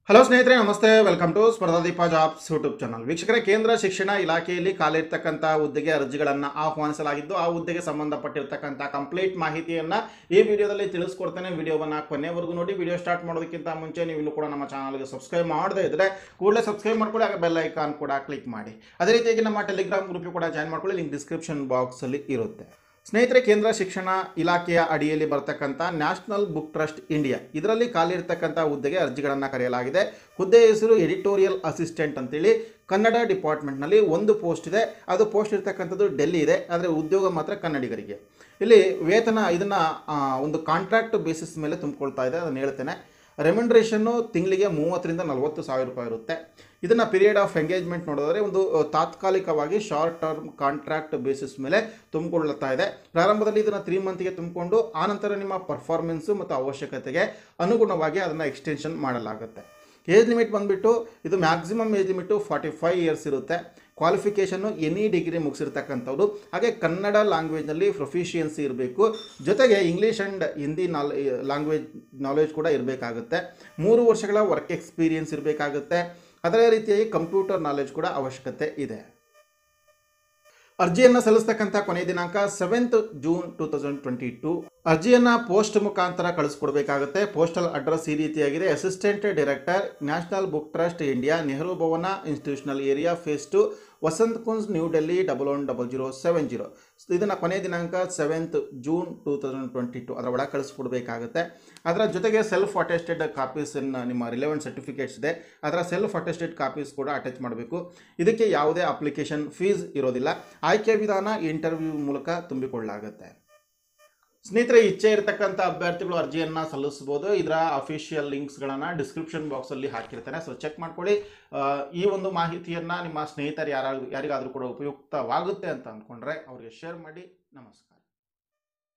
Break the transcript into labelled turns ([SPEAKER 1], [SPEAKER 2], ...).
[SPEAKER 1] hello ಸ್ನೇಹಿತರೆ namaste welcome to Spardhadeepa jobs YouTube channel ವೀಕ್ಷಕರೇ ಕೇಂದ್ರ ಶಿಕ್ಷಣ ಇಲಾಖೆಯಲ್ಲಿ ಖಾಲಿರ್ತಕ್ಕಂಥ ಹುದ್ದೆಗೆ ಅರ್ಜಿಗಳನ್ನು ಆಹ್ವಾನಿಸಲಾಗಿದ್ದು ಆ ಹುದ್ದೆಗೆ ಸಂಬಂಧಪಟ್ಟಿರ್ತಕ್ಕಂಥ ಕಂಪ್ಲೀಟ್ ಮಾಹಿತಿಯನ್ನು ಈ ವಿಡಿಯೋದಲ್ಲಿ ತಿಳಿಸ್ಕೊಡ್ತೇನೆ ವಿಡಿಯೋವನ್ನು ಕೊನೆವರೆಗೂ ನೋಡಿ ವಿಡಿಯೋ ಸ್ಟಾರ್ಟ್ ಮಾಡೋದಕ್ಕಿಂತ ಮುಂಚೆ ನೀವು ಇನ್ನೂ ಕೂಡ ನಮ್ಮ ಚಾನಲ್ಗೆ ಸಬ್ಸ್ಕ್ರೈಬ್ ಮಾಡದೇ ಇದ್ದರೆ ಕೂಡಲೇ ಸಬ್ಸ್ಕ್ರೈಬ್ ಮಾಡ್ಕೊಳ್ಳಿ ಆಗ ಬೆಲ್ ಐಕಾನ್ ಕೂಡ ಕ್ಲಿಕ್ ಮಾಡಿ ಅದೇ ರೀತಿಯಾಗಿ ನಮ್ಮ ಟೆಲಿಗ್ರಾಮ್ ಗ್ರೂಪ್ ಕೂಡ ಜಾಯ್ನ್ ಮಾಡ್ಕೊಳ್ಳಿ ಲಿಂಕ್ ಡಿಸ್ಕ್ರಿಪ್ಷನ್ ಬಾಕ್ಸಲ್ಲಿ ಇರುತ್ತೆ ಸ್ನೇಹಿತರೆ ಕೇಂದ್ರ ಶಿಕ್ಷಣ ಇಲಾಖೆಯ ಅಡಿಯಲ್ಲಿ ಬರ್ತಕ್ಕಂಥ ನ್ಯಾಷನಲ್ ಬುಕ್ ಟ್ರಸ್ಟ್ ಇಂಡಿಯಾ ಇದರಲ್ಲಿ ಖಾಲಿ ಇರತಕ್ಕಂಥ ಹುದ್ದೆಗೆ ಅರ್ಜಿಗಳನ್ನು ಕರೆಯಲಾಗಿದೆ ಹುದ್ದೆಯ ಹೆಸರು ಎಡಿಟೋರಿಯಲ್ ಅಸಿಸ್ಟೆಂಟ್ ಅಂತೇಳಿ ಕನ್ನಡ ಡಿಪಾರ್ಟ್ಮೆಂಟ್ನಲ್ಲಿ ಒಂದು ಪೋಸ್ಟ್ ಇದೆ ಅದು ಪೋಸ್ಟ್ ಇರ್ತಕ್ಕಂಥದ್ದು ಡೆಲ್ಲಿ ಇದೆ ಆದರೆ ಉದ್ಯೋಗ ಮಾತ್ರ ಕನ್ನಡಿಗರಿಗೆ ಇಲ್ಲಿ ವೇತನ ಇದನ್ನು ಒಂದು ಕಾಂಟ್ರಾಕ್ಟ್ ಬೇಸಿಸ್ ಮೇಲೆ ತುಂಬಿಕೊಳ್ತಾ ಇದೆ ಅದನ್ನು ಹೇಳ್ತೇನೆ ರೆಮ್ಯುನರೇಷನ್ನು ತಿಂಗಳಿಗೆ ಮೂವತ್ತರಿಂದ ನಲವತ್ತು ಸಾವಿರ ರೂಪಾಯಿ ಇರುತ್ತೆ ಇದನ್ನು ಪೀರಿಯಡ್ ಆಫ್ ಎಂಗೇಜ್ಮೆಂಟ್ ನೋಡಿದ್ರೆ ಒಂದು ಅ, ತಾತ್ಕಾಲಿಕವಾಗಿ ಶಾರ್ಟ್ ಟರ್ಮ್ ಕಾಂಟ್ರಾಕ್ಟ್ ಬೇಸಿಸ್ ಮೇಲೆ ತುಂಬಿಕೊಳ್ಳುತ್ತಾ ಇದೆ ಪ್ರಾರಂಭದಲ್ಲಿ ಇದನ್ನು ತ್ರೀ ಮಂತ್ಗೆ ತುಂಬಿಕೊಂಡು ಆನಂತರ ನಿಮ್ಮ ಪರ್ಫಾರ್ಮೆನ್ಸು ಮತ್ತು ಅವಶ್ಯಕತೆಗೆ ಅನುಗುಣವಾಗಿ ಅದನ್ನು ಎಕ್ಸ್ಟೆನ್ಷನ್ ಮಾಡಲಾಗುತ್ತೆ ಏಜ್ ಲಿಮಿಟ್ ಬಂದುಬಿಟ್ಟು ಇದು maximum age limit forty five years ಇರುತ್ತೆ ಕ್ವಾಲಿಫಿಕೇಷನ್ನು ಎನಿ ಡಿಗ್ರಿ ಮುಗಿಸಿರ್ತಕ್ಕಂಥವ್ರು ಹಾಗೆ ಕನ್ನಡ ಲ್ಯಾಂಗ್ವೇಜ್ನಲ್ಲಿ ಪ್ರೊಫಿಷಿಯನ್ಸಿ ಇರಬೇಕು ಜೊತೆಗೆ ಇಂಗ್ಲೀಷ್ ಆ್ಯಂಡ್ ಹಿಂದಿ ನಾಲ್ ಲ್ಯಾಂಗ್ವೇಜ್ ನಾಲೆಜ್ ಕೂಡ ಇರಬೇಕಾಗುತ್ತೆ ಮೂರು ವರ್ಷಗಳ ವರ್ಕ್ ಎಕ್ಸ್ಪೀರಿಯನ್ಸ್ ಇರಬೇಕಾಗುತ್ತೆ ಅದೇ ರೀತಿಯಾಗಿ ಕಂಪ್ಯೂಟರ್ ನಾಲೆಜ್ ಕೂಡ ಅವಶ್ಯಕತೆ ಇದೆ ಅರ್ಜಿಯನ್ನು ಸಲ್ಲಿಸ್ತಕ್ಕಂಥ ಕೊನೆಯ ದಿನಾಂಕ seventh June two thousand twenty two ಅರ್ಜಿಯನ್ನು ಪೋಸ್ಟ್ ಮುಖಾಂತರ ಕಳಿಸ್ಕೊಡ್ಬೇಕಾಗುತ್ತೆ ಪೋಸ್ಟಲ್ ಅಡ್ರೆಸ್ ಈ ರೀತಿಯಾಗಿದೆ assistant director National Book Trust India Nehru Bhavan institutional area phase two Vasant Kunj New Delhi double one double zero seven zero ಇದನ್ನು ಕೊನೆಯ ದಿನಾಂಕ seventh June two thousand twenty two ಅದರ ಒಳಗೆ ಕಳಿಸ್ಕೊಡ್ಬೇಕಾಗುತ್ತೆ ಅದರ ಜೊತೆಗೆ ಸೆಲ್ಫ್ ಅಟೆಸ್ಟೆಡ್ ಕಾಪೀಸನ್ನು ನಿಮ್ಮ ರಿಲೆವೆಂಟ್ ಸರ್ಟಿಫಿಕೇಟ್ಸ್ ಇದೆ ಅದರ ಸೆಲ್ಫ್ ಅಟೆಸ್ಟೆಡ್ ಕಾಪೀಸ್ ಕೂಡ ಅಟ್ಯಾಚ್ ಮಾಡಬೇಕು ಇದಕ್ಕೆ ಯಾವುದೇ ಅಪ್ಲಿಕೇಶನ್ ಫೀಸ್ ಇರೋದಿಲ್ಲ ಆಯ್ಕೆ ವಿಧಾನ ಇಂಟರ್ವ್ಯೂ ಮೂಲಕ ತುಂಬಿಕೊಳ್ಳಲಾಗುತ್ತೆ ಸ್ನೇಹಿತರೆ ಇಚ್ಛೆ ಇರತಕ್ಕಂಥ ಅಭ್ಯರ್ಥಿಗಳು ಅರ್ಜಿಯನ್ನು ಸಲ್ಲಿಸ್ಬೋದು ಇದರ ಅಫಿಷಿಯಲ್ ಲಿಂಕ್ಸ್ಗಳನ್ನು ಡಿಸ್ಕ್ರಿಪ್ಷನ್ ಬಾಕ್ಸಲ್ಲಿ ಹಾಕಿರ್ತಾನೆ ಸೊ ಚೆಕ್ ಮಾಡ್ಕೊಳ್ಳಿ ಆ, ಈ ಒಂದು ಮಾಹಿತಿಯನ್ನು ನಿಮ್ಮ ಸ್ನೇಹಿತರು ಯಾರಾಗ ಯಾರಿಗಾದರೂ ಕೂಡ ಉಪಯುಕ್ತವಾಗುತ್ತೆ ಅಂತ ಅಂದ್ಕೊಂಡ್ರೆ ಅವರಿಗೆ ಶೇರ್ ಮಾಡಿ ನಮಸ್ಕಾರ